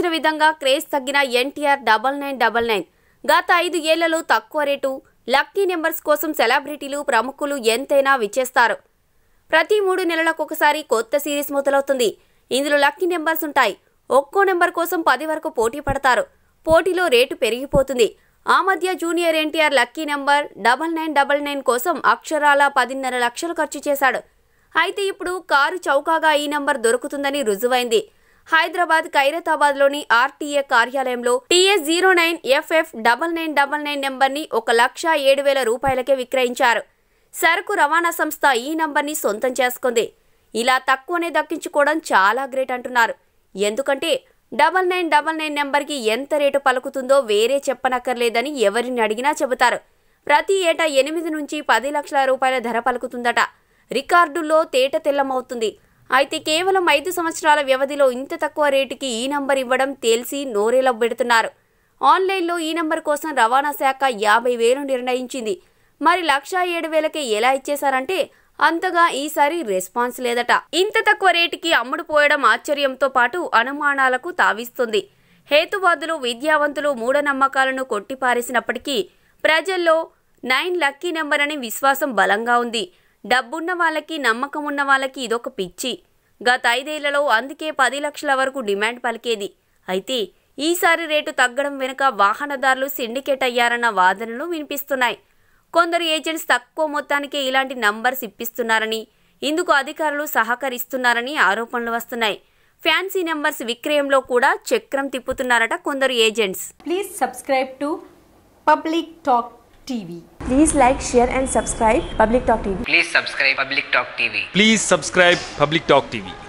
ఊహించిన విధంగా క్రేజ్ తగ్గిన NTR double nine double nine గత ఐదు ఏళ్లలో తక్కువ రేటు లక్కీ నెంబర్స్ కోసం సెలబ్రిటీలు ప్రముఖులు ఎంతైనా విచ్చేస్తారు ప్రతి మూడు నెలలకు ఒకసారి కొత్త సిరీస్ మొదలవుతుంది ఇందులో లక్కీ నెంబర్స్ ఉంటాయి ఒక్కో నెంబర్ కోసం పది వరకు పోటీ పడతారు పోటీలో రేటు పెరిగిపోతుంది ఆ మధ్య junior NTR lucky number double nine double nine కోసం అక్షరాల పదిన్నర లక్షలు ఖర్చు చేశాడు అయితే ఇప్పుడు కారు చౌకాగా ఈ నంబర్ దొరుకుతుందని రుజువైంది హైదరాబాద్ ఖైరతాబాద్లోని ఆర్టీఏ కార్యాలయంలో TS zero nine FF double nine double nine నెంబర్ని ఒక లక్ష ఏడు వేల రూపాయలకే విక్రయించారు సరుకు రవాణా సంస్థ ఈ నంబర్ని సొంతం చేసుకుంది ఇలా తక్కువనే దక్కించుకోవడం చాలా గ్రేట్ అంటున్నారు ఎందుకంటే డబల్ నైన్ డబల్ నైన్ నెంబర్కి ఎంత రేటు పలుకుతుందో వేరే చెప్పనక్కర్లేదని ఎవరిని అడిగినా చెబుతారు ప్రతి ఏటా ఎనిమిది నుంచి పది లక్షల రూపాయల ధర పలుకుతుందట రికార్డుల్లో తేట తెల్లమవుతుంది అయితే కేవలం ఐదు సంవత్సరాల వ్యవధిలో ఇంత తక్కువ రేటుకి ఈ నంబర్ ఇవ్వడం తేల్చి నోరేలా పెడుతున్నారు ఆన్లైన్లో ఈ నంబర్ కోసం రవాణా శాఖ యాభై వేలు నిర్ణయించింది మరి లక్షా ఏడు వేలకే ఎలా ఇచ్చేశారంటే అంతగా ఈసారి రెస్పాన్స్ లేదట ఇంత తక్కువ రేటుకి అమ్ముడు పోయడం ఆశ్చర్యంతో పాటు అనుమానాలకు తావిస్తుంది హేతువాదులు విద్యావంతులు మూఢనమ్మకాలను కొట్టిపారేసినప్పటికీ ప్రజల్లో నైన్ లక్కీ నెంబర్ అనే విశ్వాసం బలంగా ఉంది డబ్బున్న వాళ్ళకి నమ్మకం ఉన్న వాళ్ళకి ఇదొక పిచ్చి గత ఐదేళ్లలో అందుకే పది లక్షల వరకు డిమాండ్ పలికేది అయితే ఈసారి రేటు తగ్గడం వెనుక వాహనదారులు సిండికేట్ అయ్యారన్న వాదనలు వినిపిస్తున్నాయి కొందరు ఏజెంట్స్ తక్కువ మొత్తానికే ఇలాంటి నంబర్స్ ఇప్పిస్తున్నారని ఇందుకు అధికారులు సహకరిస్తున్నారని ఆరోపణలు వస్తున్నాయి ఫ్యాన్సీ నెంబర్స్ విక్రయంలో కూడా చక్రం తిప్పుతున్నారట కొందరు agents Please subscribe to Public Talk TV. Please like, share, and subscribe Public Talk TV. Please subscribe Public Talk TV. Please subscribe Public Talk TV.